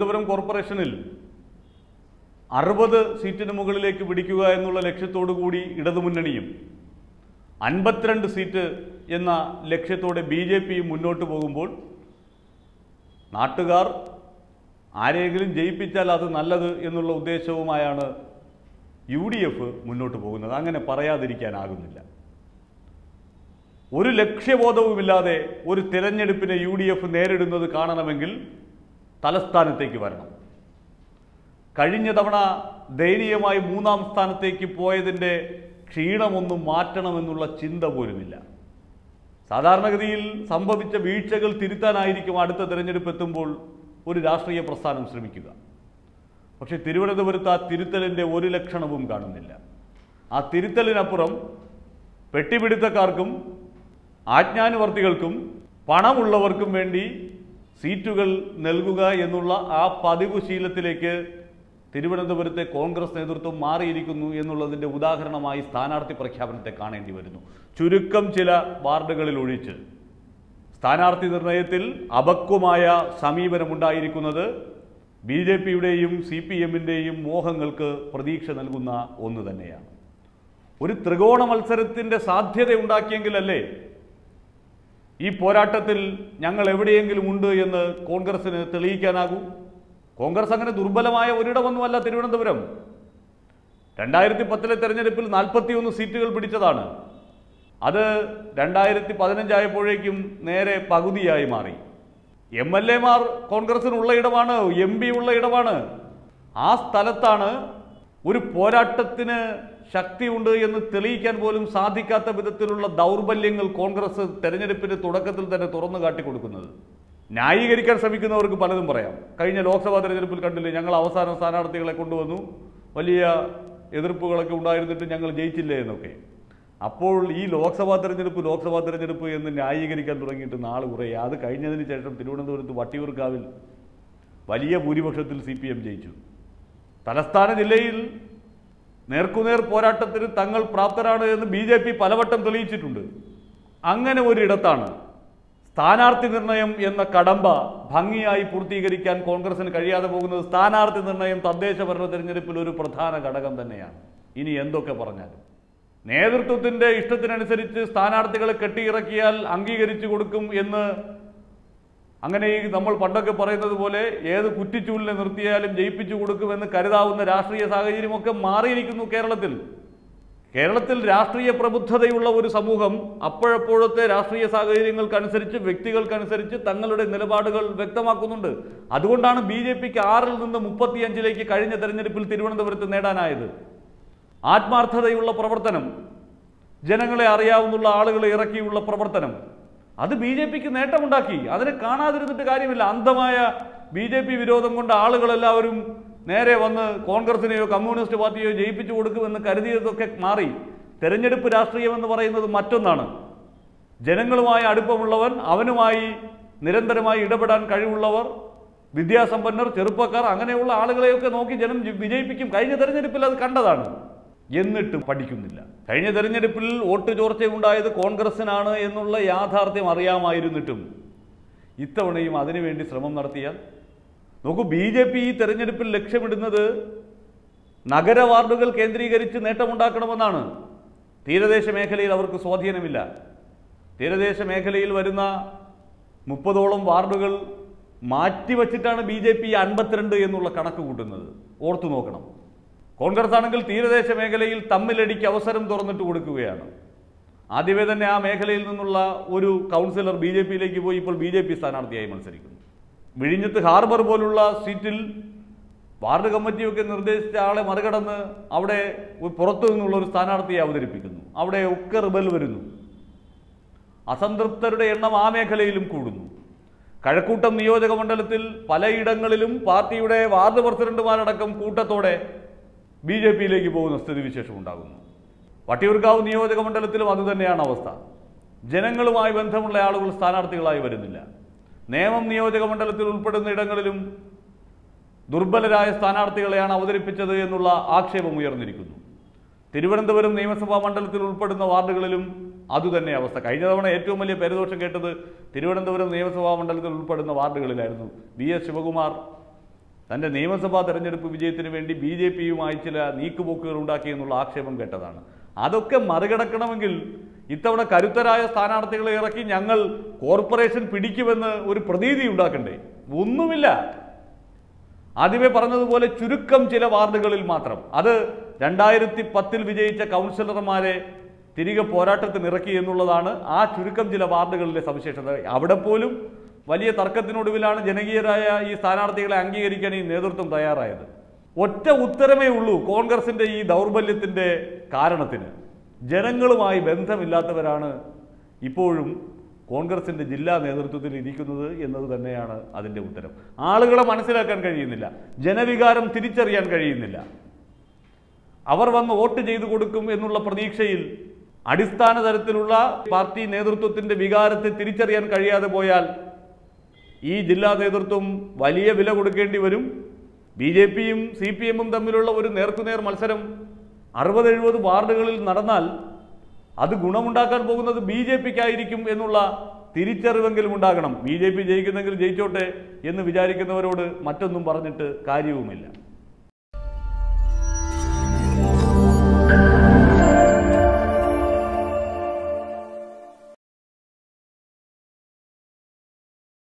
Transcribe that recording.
തിരുവനന്തപുരം കോർപ്പറേഷനിൽ അറുപത് സീറ്റിന് മുകളിലേക്ക് പിടിക്കുക എന്നുള്ള ലക്ഷ്യത്തോടു കൂടി ഇടതുമുന്നണിയും അൻപത്തിരണ്ട് സീറ്റ് എന്ന ലക്ഷ്യത്തോടെ ബി ജെ പിയും മുന്നോട്ട് പോകുമ്പോൾ നാട്ടുകാർ ആരെങ്കിലും ജയിപ്പിച്ചാൽ അത് നല്ലത് എന്നുള്ള ഉദ്ദേശവുമായാണ് യു ഡി എഫ് മുന്നോട്ട് പോകുന്നത് അങ്ങനെ പറയാതിരിക്കാനാകുന്നില്ല ഒരു ലക്ഷ്യബോധവുമില്ലാതെ ഒരു തിരഞ്ഞെടുപ്പിനെ യു ഡി എഫ് നേരിടുന്നത് കാണണമെങ്കിൽ തലസ്ഥാനത്തേക്ക് വരണം കഴിഞ്ഞ തവണ ദയനീയമായി മൂന്നാം സ്ഥാനത്തേക്ക് പോയതിൻ്റെ ക്ഷീണമൊന്നും മാറ്റണമെന്നുള്ള ചിന്ത പോലുമില്ല സാധാരണഗതിയിൽ സംഭവിച്ച വീഴ്ചകൾ തിരുത്താനായിരിക്കും അടുത്ത തിരഞ്ഞെടുപ്പ് എത്തുമ്പോൾ ഒരു രാഷ്ട്രീയ പ്രസ്ഥാനം ശ്രമിക്കുക പക്ഷേ തിരുവനന്തപുരത്ത് ആ തിരുത്തലിൻ്റെ ഒരു ലക്ഷണവും കാണുന്നില്ല ആ തിരുത്തലിനപ്പുറം പെട്ടിപിടുത്തക്കാർക്കും ആജ്ഞാനുവർത്തികൾക്കും പണമുള്ളവർക്കും വേണ്ടി സീറ്റുകൾ നൽകുക എന്നുള്ള ആ പതിവ് ശീലത്തിലേക്ക് തിരുവനന്തപുരത്തെ കോൺഗ്രസ് നേതൃത്വം മാറിയിരിക്കുന്നു എന്നുള്ളതിൻ്റെ ഉദാഹരണമായി സ്ഥാനാർത്ഥി പ്രഖ്യാപനത്തെ കാണേണ്ടി വരുന്നു ചുരുക്കം ചില വാർഡുകളിൽ ഒഴിച്ച് സ്ഥാനാർത്ഥി നിർണയത്തിൽ അപക്വമായ സമീപനമുണ്ടായിരിക്കുന്നത് ബി ജെ പിയുടെയും സി പി എമ്മിൻ്റെയും മോഹങ്ങൾക്ക് പ്രതീക്ഷ നൽകുന്ന ഒന്ന് തന്നെയാണ് ഒരു ത്രികോണ മത്സരത്തിൻ്റെ സാധ്യത ഉണ്ടാക്കിയെങ്കിലല്ലേ ഈ പോരാട്ടത്തിൽ ഞങ്ങൾ എവിടെയെങ്കിലും ഉണ്ട് എന്ന് കോൺഗ്രസിന് തെളിയിക്കാനാകൂ കോൺഗ്രസ് അങ്ങനെ ദുർബലമായ ഒരിടമൊന്നുമല്ല തിരുവനന്തപുരം രണ്ടായിരത്തി പത്തിലെ തെരഞ്ഞെടുപ്പിൽ നാൽപ്പത്തിയൊന്ന് സീറ്റുകൾ പിടിച്ചതാണ് അത് രണ്ടായിരത്തി പതിനഞ്ചായപ്പോഴേക്കും നേരെ പകുതിയായി മാറി എം എൽ എമാർ കോൺഗ്രസിനുള്ള ഇടമാണ് എം പി ഉള്ള ഇടമാണ് ആ സ്ഥലത്താണ് ഒരു പോരാട്ടത്തിന് ശക്തിയുണ്ട് എന്ന് തെളിയിക്കാൻ പോലും സാധിക്കാത്ത വിധത്തിലുള്ള ദൗർബല്യങ്ങൾ കോൺഗ്രസ് തെരഞ്ഞെടുപ്പിന്റെ തുടക്കത്തിൽ തന്നെ തുറന്നു കാട്ടിക്കൊടുക്കുന്നത് ന്യായീകരിക്കാൻ ശ്രമിക്കുന്നവർക്ക് പലതും പറയാം കഴിഞ്ഞ ലോക്സഭാ തെരഞ്ഞെടുപ്പിൽ കണ്ടില്ലേ ഞങ്ങൾ അവസാന സ്ഥാനാർത്ഥികളെ കൊണ്ടുവന്നു വലിയ എതിർപ്പുകളൊക്കെ ഉണ്ടായിരുന്നിട്ട് ഞങ്ങൾ ജയിച്ചില്ലേ എന്നൊക്കെ അപ്പോൾ ഈ ലോക്സഭാ തെരഞ്ഞെടുപ്പ് ലോക്സഭാ തെരഞ്ഞെടുപ്പ് എന്ന് ന്യായീകരിക്കാൻ തുടങ്ങിയിട്ട് നാൾ കുറേ അത് കഴിഞ്ഞതിന് ശേഷം തിരുവനന്തപുരത്ത് വട്ടിയൂർക്കാവിൽ വലിയ ഭൂരിപക്ഷത്തിൽ സി പി എം ജയിച്ചു തലസ്ഥാന ജില്ലയിൽ നേർക്കുനേർ പോരാട്ടത്തിന് തങ്ങൾ പ്രാപ്തരാണ് എന്ന് ബി ജെ പി പലവട്ടം തെളിയിച്ചിട്ടുണ്ട് അങ്ങനെ ഒരിടത്താണ് സ്ഥാനാർത്ഥി നിർണയം എന്ന കടമ്പ ഭംഗിയായി പൂർത്തീകരിക്കാൻ കോൺഗ്രസിന് കഴിയാതെ പോകുന്നത് സ്ഥാനാർത്ഥി നിർണയം തദ്ദേശ ഭരണ തെരഞ്ഞെടുപ്പിൽ ഒരു പ്രധാന ഘടകം തന്നെയാണ് ഇനി എന്തൊക്കെ പറഞ്ഞാലും നേതൃത്വത്തിന്റെ ഇഷ്ടത്തിനനുസരിച്ച് സ്ഥാനാർത്ഥികളെ കെട്ടിയിറക്കിയാൽ അംഗീകരിച്ചു കൊടുക്കും എന്ന് അങ്ങനെ ഈ നമ്മൾ പണ്ടൊക്കെ പറയുന്നത് പോലെ ഏത് കുറ്റിച്ചൂലിനെ നിർത്തിയാലും ജയിപ്പിച്ചു കൊടുക്കുമെന്ന് കരുതാവുന്ന രാഷ്ട്രീയ സാഹചര്യമൊക്കെ മാറിയിരിക്കുന്നു കേരളത്തിൽ കേരളത്തിൽ രാഷ്ട്രീയ പ്രബുദ്ധതയുള്ള ഒരു സമൂഹം അപ്പോഴപ്പോഴത്തെ രാഷ്ട്രീയ സാഹചര്യങ്ങൾക്കനുസരിച്ച് വ്യക്തികൾക്കനുസരിച്ച് തങ്ങളുടെ നിലപാടുകൾ വ്യക്തമാക്കുന്നുണ്ട് അതുകൊണ്ടാണ് ബി ജെ പിക്ക് ആറിൽ നിന്ന് മുപ്പത്തിയഞ്ചിലേക്ക് കഴിഞ്ഞ തെരഞ്ഞെടുപ്പിൽ തിരുവനന്തപുരത്ത് നേടാനായത് ആത്മാർത്ഥതയുള്ള പ്രവർത്തനം ജനങ്ങളെ അറിയാവുന്ന ആളുകളെ ഇറക്കിയുള്ള പ്രവർത്തനം അത് ബി ജെ പിക്ക് നേട്ടമുണ്ടാക്കി അതിനെ കാണാതിരുന്നിട്ട് കാര്യമില്ല അന്ധമായ ബി ജെ പി വിരോധം കൊണ്ട് ആളുകളെല്ലാവരും നേരെ വന്ന് കോൺഗ്രസിനെയോ കമ്മ്യൂണിസ്റ്റ് പാർട്ടിയോ ജയിപ്പിച്ചു കൊടുക്കുമെന്ന് കരുതിയതൊക്കെ മാറി തെരഞ്ഞെടുപ്പ് രാഷ്ട്രീയം എന്ന് പറയുന്നത് മറ്റൊന്നാണ് ജനങ്ങളുമായി അടുപ്പമുള്ളവൻ അവനുമായി നിരന്തരമായി ഇടപെടാൻ കഴിവുള്ളവർ വിദ്യാസമ്പന്നർ ചെറുപ്പക്കാർ അങ്ങനെയുള്ള ആളുകളെയൊക്കെ നോക്കി ജനം ജി- വിജയിപ്പിക്കും കഴിഞ്ഞ തെരഞ്ഞെടുപ്പിൽ അത് കണ്ടതാണ് എന്നിട്ടും പഠിക്കുന്നില്ല കഴിഞ്ഞ തെരഞ്ഞെടുപ്പിൽ വോട്ട് ചോർച്ചയുണ്ടായത് കോൺഗ്രസിനാണ് എന്നുള്ള യാഥാർത്ഥ്യം അറിയാമായിരുന്നിട്ടും ഇത്തവണയും അതിനുവേണ്ടി ശ്രമം നടത്തിയാൽ നോക്കൂ ബി ജെ പി ഈ തെരഞ്ഞെടുപ്പിൽ ലക്ഷ്യമിടുന്നത് നഗര വാർഡുകൾ കേന്ദ്രീകരിച്ച് നേട്ടമുണ്ടാക്കണമെന്നാണ് തീരദേശ മേഖലയിൽ അവർക്ക് സ്വാധീനമില്ല തീരദേശ മേഖലയിൽ വരുന്ന മുപ്പതോളം വാർഡുകൾ മാറ്റിവെച്ചിട്ടാണ് ബി ജെ പി അൻപത്തിരണ്ട് എന്നുള്ള കണക്ക് കൂട്ടുന്നത് ഓർത്തു നോക്കണം കോൺഗ്രസ് ആണെങ്കിൽ തീരദേശ മേഖലയിൽ തമ്മിലടിക്ക് അവസരം തുറന്നിട്ട് കൊടുക്കുകയാണ് ആദ്യമേ തന്നെ ആ മേഖലയിൽ നിന്നുള്ള ഒരു കൗൺസിലർ ബി ജെ പിയിലേക്ക് പോയി ഇപ്പോൾ ബി ജെ പി സ്ഥാനാർത്ഥിയായി മത്സരിക്കുന്നു വിഴിഞ്ഞത്ത് ഹാർബർ പോലുള്ള സീറ്റിൽ വാർഡ് കമ്മിറ്റിയൊക്കെ നിർദ്ദേശിച്ച ആളെ മറികടന്ന് അവിടെ ഒരു പുറത്തു നിന്നുള്ള ഒരു സ്ഥാനാർത്ഥിയെ അവതരിപ്പിക്കുന്നു അവിടെ ഒക്കെ റിബൽ വരുന്നു അസംതൃപ്തരുടെ എണ്ണം ആ മേഖലയിലും കൂടുന്നു കഴക്കൂട്ടം നിയോജക മണ്ഡലത്തിൽ പലയിടങ്ങളിലും പാർട്ടിയുടെ വാർഡ് പ്രസിഡന്റുമാരടക്കം കൂട്ടത്തോടെ ബി ജെ പിയിലേക്ക് പോകുന്ന സ്ഥിതിവിശേഷം ഉണ്ടാകുന്നു വട്ടിയൂർക്കാവ് നിയോജക മണ്ഡലത്തിലും അതുതന്നെയാണ് അവസ്ഥ ജനങ്ങളുമായി ബന്ധമുള്ള ആളുകൾ സ്ഥാനാർത്ഥികളായി വരുന്നില്ല നേമം നിയോജക മണ്ഡലത്തിൽ ഉൾപ്പെടുന്ന ഇടങ്ങളിലും ദുർബലരായ സ്ഥാനാർത്ഥികളെയാണ് അവതരിപ്പിച്ചത് എന്നുള്ള ആക്ഷേപം ഉയർന്നിരിക്കുന്നു തിരുവനന്തപുരം നിയമസഭാ മണ്ഡലത്തിൽ ഉൾപ്പെടുന്ന വാർഡുകളിലും അതുതന്നെ അവസ്ഥ കഴിഞ്ഞ തവണ ഏറ്റവും വലിയ പരിദോഷം കേട്ടത് തിരുവനന്തപുരം നിയമസഭാ മണ്ഡലത്തിൽ ഉൾപ്പെടുന്ന വാർഡുകളിലായിരുന്നു വി എസ് ശിവകുമാർ തൻ്റെ നിയമസഭാ തെരഞ്ഞെടുപ്പ് വിജയത്തിന് വേണ്ടി ബി ജെ പിയുമായി ചില നീക്കുപോക്കുകൾ ഉണ്ടാക്കി എന്നുള്ള ആക്ഷേപം കേട്ടതാണ് അതൊക്കെ മറികടക്കണമെങ്കിൽ ഇത്തവണ കരുത്തരായ സ്ഥാനാർത്ഥികളെ ഇറക്കി ഞങ്ങൾ കോർപ്പറേഷൻ പിടിക്കുമെന്ന് ഒരു പ്രതീതി ഉണ്ടാക്കണ്ടേ ഒന്നുമില്ല ആദ്യമേ പറഞ്ഞതുപോലെ ചുരുക്കം ചില വാർഡുകളിൽ മാത്രം അത് രണ്ടായിരത്തി പത്തിൽ വിജയിച്ച കൗൺസിലർമാരെ തിരികെ പോരാട്ടത്തിന് ഇറക്കി എന്നുള്ളതാണ് ആ ചുരുക്കം ചില വാർഡുകളിലെ സവിശേഷത അവിടെ പോലും വലിയ തർക്കത്തിനൊടുവിലാണ് ജനകീയരായ ഈ സ്ഥാനാർത്ഥികളെ അംഗീകരിക്കാൻ ഈ നേതൃത്വം തയ്യാറായത് ഒറ്റ ഉത്തരമേ ഉള്ളൂ കോൺഗ്രസിന്റെ ഈ ദൗർബല്യത്തിന്റെ കാരണത്തിന് ജനങ്ങളുമായി ബന്ധമില്ലാത്തവരാണ് ഇപ്പോഴും കോൺഗ്രസിന്റെ ജില്ലാ നേതൃത്വത്തിൽ ഇരിക്കുന്നത് എന്നത് തന്നെയാണ് അതിന്റെ ഉത്തരം ആളുകളെ മനസ്സിലാക്കാൻ കഴിയുന്നില്ല ജനവികാരം തിരിച്ചറിയാൻ കഴിയുന്നില്ല അവർ വന്ന് വോട്ട് ചെയ്തു കൊടുക്കും എന്നുള്ള പ്രതീക്ഷയിൽ അടിസ്ഥാന തരത്തിലുള്ള പാർട്ടി നേതൃത്വത്തിന്റെ വികാരത്തെ തിരിച്ചറിയാൻ കഴിയാതെ പോയാൽ ഈ ജില്ലാ നേതൃത്വം വലിയ വില കൊടുക്കേണ്ടി വരും ബി ജെ പിയും സി പി എമ്മും തമ്മിലുള്ള ഒരു നേർക്കുനേർ മത്സരം അറുപത് എഴുപത് വാർഡുകളിൽ നടന്നാൽ അത് ഗുണമുണ്ടാക്കാൻ പോകുന്നത് ബി ജെ പിക്കായിരിക്കും എന്നുള്ള തിരിച്ചറിവെങ്കിലും ഉണ്ടാകണം ബി ജെ പി ജയിക്കുന്നെങ്കിൽ ജയിച്ചോട്ടെ എന്ന് വിചാരിക്കുന്നവരോട് മറ്റൊന്നും പറഞ്ഞിട്ട് കാര്യവുമില്ല